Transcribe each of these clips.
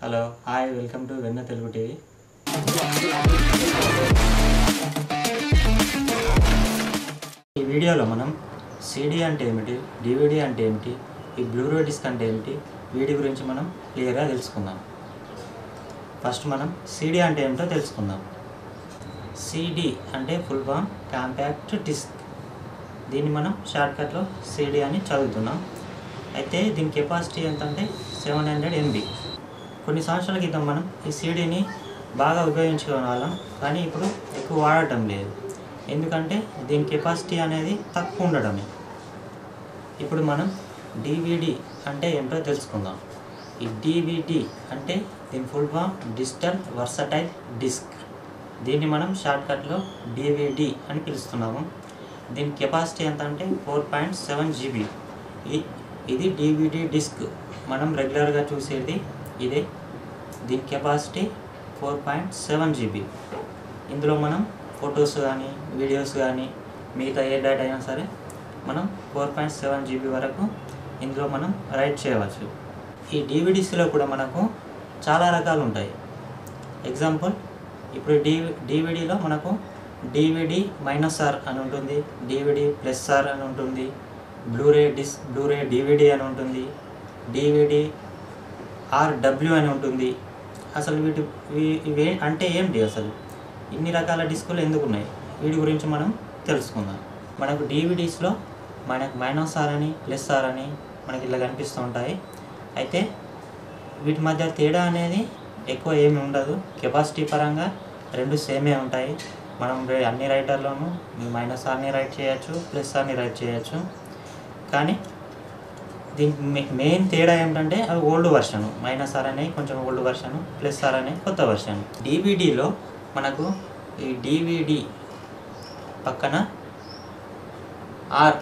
hello hi welcome to వెన్న Telugu TV ఈ వీడియోలో మనం సిడి అంటే ఏమిటి డివిడి అంటే ఏమిటి ఈ బ్లూరో డిస్క్ అంటే ఏమిటి వీటి గురించి మనం క్లియర్గా తెలుసుకుందాం ఫస్ట్ మనం సిడి అంటే ఏమిటో తెలుసుకుందాం సిడి అంటే ఫుల్ ఫామ్ కాంపాక్ట్ డిస్క్ దీన్ని మనం షార్ట్కట్లో సిడి అని చదువుతున్నాం అయితే దీని కెపాసిటీ ఎంత అంటే సెవెన్ హండ్రెడ్ ఎంబీ కొన్ని సంవత్సరాల క్రితం మనం ఈ సీడీని బాగా ఉపయోగించుకునే వాళ్ళం కానీ ఇప్పుడు ఎక్కువ వాడటం లేదు ఎందుకంటే దీని కెపాసిటీ అనేది తక్కువ ఉండడమే ఇప్పుడు మనం డివిడి అంటే ఏంటో తెలుసుకుందాం ఈ డివిడి అంటే దీని full form digital versatile disc దీన్ని మనం షార్ట్కట్లో డివిడి అని పిలుస్తున్నాము దీని కెపాసిటీ ఎంత అంటే ఫోర్ పాయింట్ సెవెన్ జీబీ ఇది డివిడి డిస్క్ మనం రెగ్యులర్గా చూసేది ఇదే దీని capacity four point seven GB ఇందులో మనం ఫొటోస్ కానీ వీడియోస్ కానీ మిగతా ఏ డేటా అయినా సరే మనం ఫోర్ పాయింట్ సెవెన్ జీబీ వరకు ఇందులో మనం రైట్ చేయవచ్చు ఈ డివిడీస్లో కూడా మనకు చాలా రకాలు ఉంటాయి ఎగ్జాంపుల్ ఇప్పుడు డి డివిడీలో మనకు డివిడి మైనస్ ఆర్ అని ఉంటుంది డివిడి ప్లస్ ఆర్ అని ఉంటుంది బ్లూరే డిస్ బ్లూరే డివిడి అని ఉంటుంది డివిడి ఆర్డబ్ల్యూ అని ఉంటుంది అసలు వీటి వీ- ఇవి అంటే ఏంటి అసలు ఇన్ని రకాల డిస్కులు ఎందుకు ఉన్నాయి వీటి గురించి మనం తెలుసుకుందాం మనకు డివిడీస్లో మనకు మైనస్ ఆర్ అని ప్లస్ ఆర్ అని మనకి ఇలా కనిపిస్తూ ఉంటాయి అయితే వీటి మధ్య తేడా అనేది ఎక్కువ ఏమి ఉండదు కెపాసిటీ పరంగా రెండు సేమే ఉంటాయి మనం రే- అన్ని రైటర్లోనూ మైనస్ ఆర్ని రైట్ చేయొచ్చు ప్లస్ ఆర్ని రైట్ చేయొచ్చు కానీ దీనికి మె- మెయిన్ తేడా ఏమిటంటే అవి ఓల్డ్ వర్షన్ మైనస్ ఆర్ అనేది కొంచెం ఓల్డ్ వర్షన్ ప్లస్ ఆర్ అనేది కొత్త వర్షన్ డివిడిలో మనకు ఈ డివిడి పక్కన ఆర్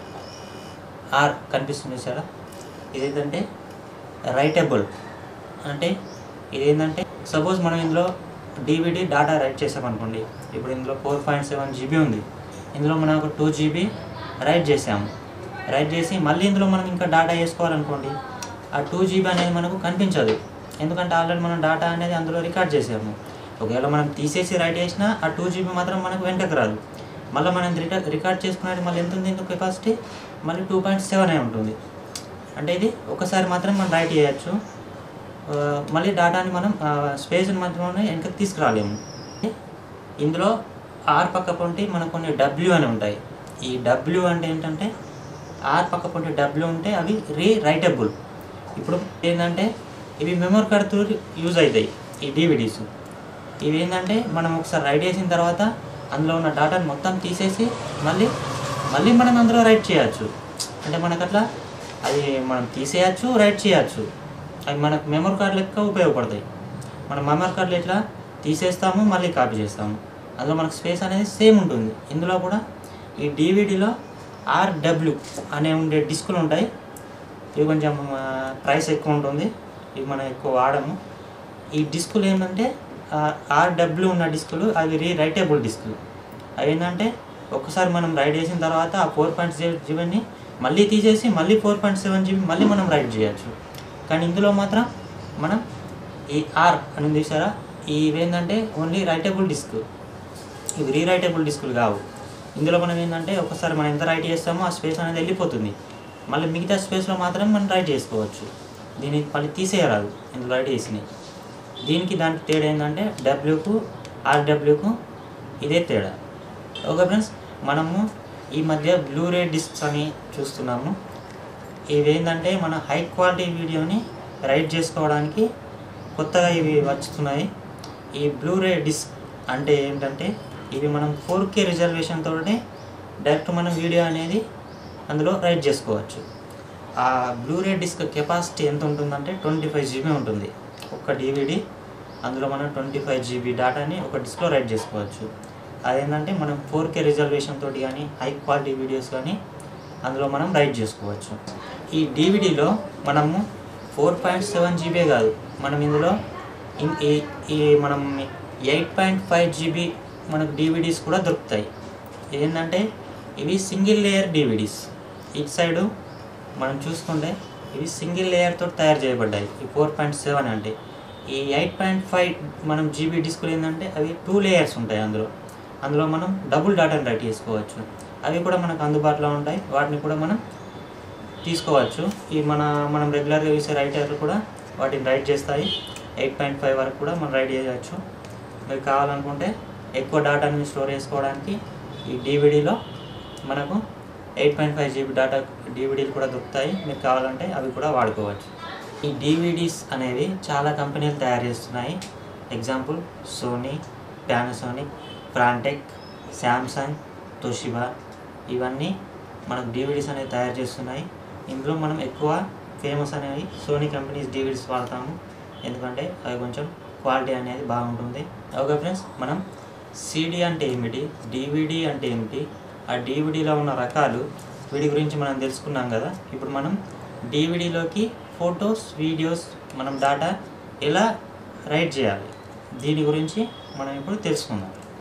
ఆర్ కనిపిస్తుంది సార్ ఇదేంటంటే రైటబుల్ అంటే ఇదేంటంటే సపోజ్ మనం ఇందులో డివిడి డేటా రైట్ చేసామనుకోండి ఇప్పుడు ఇందులో ఫోర్ పాయింట్ సెవెన్ జీబీ ఉంది ఇందులో మనం ఒక టూ జీబీ రైట్ చేసాము రైట్ చేసి మళ్ళీ ఇందులో మనం ఇంకా డేటా వేసుకోవాలనుకోండి ఆ టూ జీబీ అనేది మనకు కనిపించదు ఎందుకంటే ఆల్రెడీ మనం డేటా అనేది అందులో రికార్డ్ చేసాము ఒకవేళ మనం తీసేసి రైట్ చేసినా ఆ టూ జీబీ మాత్రం మనకు వెంటకు రాదు మళ్ళీ మనం రికార్డ్ రికార్డ్ చేసుకునేది మళ్ళీ ఎంత ఉంది ఇందులో కెపాసిటీ మళ్ళీ టూ పాయింట్ సెవెన్ అయి ఉంటుంది అంటే ఇది ఒకసారి మాత్రం మనం రైట్ చేయొచ్చు ఆ, మళ్ళీ డేటాని మనం స్పేస్ని మాత్రమే వెనక్కి తీసుకురాలేము ఇందులో ఆర్ పక్క పొంటి మనకు కొన్ని డబ్ల్యూ అని ఉంటాయి ఈ డబ్ల్యూ అంటే ఏంటంటే ఆర్ పక్క పొంటి డబ్ల్యూ ఉంటే అవి రీ రైటబుల్ ఇప్పుడు ఏంటంటే ఇవి మెమరీ కార్డ్తో యూజ్ అవుతాయి ఈ డివిడీస్ ఇవి ఏంటంటే మనం ఒకసారి రైట్ చేసిన తర్వాత అందులో ఉన్న డేటాని మొత్తం తీసేసి మళ్ళీ మళ్ళీ మనం అందులో రైట్ చేయొచ్చు అంటే మనకు అట్లా అది మనం తీసేయచ్చు రైట్ చేయొచ్చు అవి మనకు మెమరీ కార్డ్ లెక్క ఉపయోగపడతాయి మన మెమరీ కార్డులు ఎట్లా తీసేస్తాము మళ్ళీ కాపీ చేస్తాము అందులో మనకు స్పేస్ అనేది సేమ్ ఉంటుంది ఇందులో కూడా ఈ డివిడిలో ఆర్డబ్ల్యూ అనే ఉండే డిస్కులు ఉంటాయి ఇవి కొంచెం ప్రైస్ ఎక్కువ ఉంటుంది ఇవి మనం ఎక్కువ వాడము ఈ డిస్కులు ఏంటంటే ఆర్డబ్ల్యూ ఉన్న డిస్కులు అవి రీ రైటబుల్ డిస్కులు అవి ఏంటంటే ఒక్కసారి మనం రైట్ చేసిన తర్వాత ఆ ఫోర్ పాయింట్ సెవెన్ జీబీని మళ్ళీ తీసేసి మళ్ళీ ఫోర్ పాయింట్ సెవెన్ జీబీ మళ్ళీ మనం రైట్ చేయొచ్చు కానీ ఇందులో మాత్రం మనం ఈ ఆర్ అని ఉంది చూసారా ఇవి ఏంటంటే ఓన్లీ రైటబుల్ డిస్క్ ఇవి రీరైటబుల్ డిస్కులు కావు ఇందులో మనం ఏంటంటే ఒకసారి మనం ఎంత రైట్ చేస్తామో ఆ స్పేస్ అనేది వెళ్ళిపోతుంది మళ్ళీ మిగతా స్పేస్లో మాత్రం మనం రైట్ చేసుకోవచ్చు దీన్ని మళ్ళీ తీసేయరాదు ఇందులో రైట్ చేసినాయి దీనికి దానికి తేడా ఏంటంటే డబ్ల్యూకు ఆర్డబ్ల్యూకు ఇదే తేడా ఓకే ఫ్రెండ్స్ మనము ఈ మధ్య బ్లూరే డిస్క్స్ అని చూస్తున్నాము ఇవి ఏంటంటే మన హై క్వాలిటీ వీడియోని రైట్ చేసుకోవడానికి కొత్తగా ఇవి వచ్చుతున్నాయి ఈ బ్లూరే డిస్క్ అంటే ఏంటంటే ఇవి మనం ఫోర్ కే రిజర్వేషన్ తోటి డైరెక్ట్ మనం వీడియో అనేది అందులో రైట్ చేసుకోవచ్చు ఆ బ్లూరే డిస్క్ కెపాసిటీ ఎంత ఉంటుందంటే ట్వంటీ ఫైవ్ జీబీ ఉంటుంది ఒక్క డివిడి అందులో మనం ట్వంటీ ఫైవ్ జీబీ డేటాని ఒక డిస్క్లో రైట్ చేసుకోవచ్చు అదేంటంటే మనం ఫోర్ కే రిజర్వేషన్ తోటి కానీ హై క్వాలిటీ వీడియోస్ కానీ అందులో మనం రైట్ చేసుకోవచ్చు ఈ డివిడిలో మనము ఫోర్ పాయింట్ సెవెన్ జీబీ కాదు మనం ఇందులో ఇన్- ఈ ఈ మనం ఎయిట్ పాయింట్ ఫైవ్ జీబీ మనకు డివిడీస్ కూడా దొరుకుతాయి ఏంటంటే ఇవి సింగిల్ లేయర్ డివిడీస్ ఇటు సైడు మనం చూసుకుంటే ఇవి సింగిల్ లేయర్ తోటి తయారు చేయబడ్డాయి ఈ ఫోర్ పాయింట్ సెవెన్ అంటే ఈ ఎయిట్ పాయింట్ ఫైవ్ మనం జీబీ డిస్కులు ఏంటంటే అవి టూ లేయర్స్ ఉంటాయి అందులో అందులో మనం డబుల్ డాటాని రైట్ చేసుకోవచ్చు అవి కూడా మనకు అందుబాటులో ఉంటాయి వాటిని కూడా మనం తీసుకోవచ్చు ఈ మన మనం రెగ్యులర్గా చూసే రైటర్లు కూడా వాటిని రైట్ చేస్తాయి ఎయిట్ పాయింట్ ఫైవ్ వరకు కూడా మనం రైట్ చేయవచ్చు మీకు కావాలనుకుంటే ఎక్కువ డేటాని స్టోర్ చేసుకోవడానికి ఈ డివిడీలో మనకు eight point five GB data డివిడీలు కూడా దొరుకుతాయి మీకు కావాలంటే అవి కూడా వాడుకోవచ్చు ఈ డివిడీస్ అనేవి చాలా కంపెనీలు తయారు చేస్తున్నాయి ఎగ్జాంపుల్ సోనీ పానాసోనిక్ ప్రాంటెక్ శాంసంగ్ తోషిబా ఇవన్నీ మనకు డివిడీస్ అనేవి తయారు చేస్తున్నాయి ఇందులో మనం ఎక్కువ ఫేమస్ అనేవి సోనీ కంపెనీస్ డివిడీస్ వాడతాము ఎందుకంటే అవి కొంచెం క్వాలిటీ అనేది బాగుంటుంది ఓకే ఫ్రెండ్స్ మనం సిడి అంటే ఏమిటి డివిడి అంటే ఏమిటి ఆ డివిడీలో ఉన్న రకాలు వీటి గురించి మనం తెలుసుకున్నాం కదా ఇప్పుడు మనం డివిడీలోకి ఫొటోస్ వీడియోస్ మనం డాటా ఎలా రైట్ చేయాలి దీని గురించి మనం ఇప్పుడు తెలుసుకుందాం